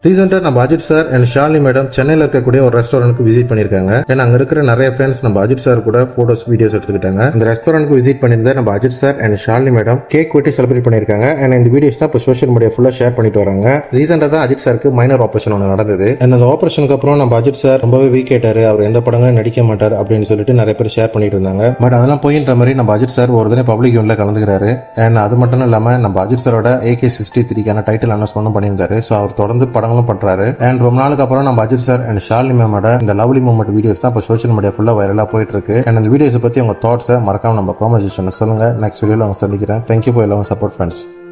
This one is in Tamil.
ரீசெண்டாக நம்ம Ajith sir and Shalini madam சென்னையில் இருக்கக்கூடிய ஒரு ரெஸ்டாரண்ட்க்கு விசிட் பண்ணியிருக்காங்க ஏன்னா அங்கே இருக்கிற நிறைய ஃபேன்ஸ் நம்ம அஜித் சார் கூட ஃபோட்டோஸ் வீடியோஸ் எடுத்துக்கிட்டாங்க இந்த ரெஸ்டாரண்ட்க்கு விசிட் பண்ணியிருந்த நம்ம Ajith sir and Shalini madam cake வெட்டி செலிப்ரேட் பண்ணியிருக்காங்க அண்ட் இந்த வீடியோஸ் தான் இப்போ சோஷியல் மீடியா ஃபுல்லாக ஷேர் பண்ணிட்டு வராங்க ரீசெண்டாக தான் அஜித் சாருக்கு மைனர் ஆப்ரேஷன் ஒன்று நடந்தது அண்ட் அந்த ஆப்ரேஷனுக்கு அப்புறம் நம்ம அஜித் சார் ரொம்பவே வீக் ஆயிட்டாரு அவர் எந்த படங்களும் நடிக்க மாட்டார் அப்படின்னு சொல்லிட்டு நிறைய பேர் ஷேர் பண்ணிட்டு இருந்தாங்க பட் அதெல்லாம் போயின்ற மாதிரி நம்ம அஜித் சார் ஒரு தினம் பப்ளிக் யூனில் கலந்துக்கிறாரு அண்ட் அது மட்டும் இல்லாமல் நம்ம அஜித் சாரோட ஏகே சிக்ஸ்டி த்ரீக்கான டைட்டில் அனௌன்ஸ்மெண்ட்டும் பண்ணியிருந்தாரு ஸோ அவர் தொடர்ந்து படங்களும் பண்றாரு அண்ட் ரொம்ப நாளுக்கு அப்புறம் நம்ம அஜித் சார் அண்ட் ஷாலினி மேமோட இந்த லவ்லி மூமெண்ட் வீடியோஸ் தான் இப்போ சோஷியல் மீடியா ஃபுல்லாக வைரலாக போயிட்டு இருக்கு அண்ட் இந்த வீடியோஸை பற்றி உங்க தாட்ஸை மறக்காம நம்ம காமெண்ட் செக்ஷனில் சொல்லுங்க நெக்ஸ்ட் வீடியோவில் அவங்க சந்திக்கிறேன் தேங்க்யூ ஃபார் எல்லாரும் சப்போர்ட் ஃப்ரெண்ட்ஸ்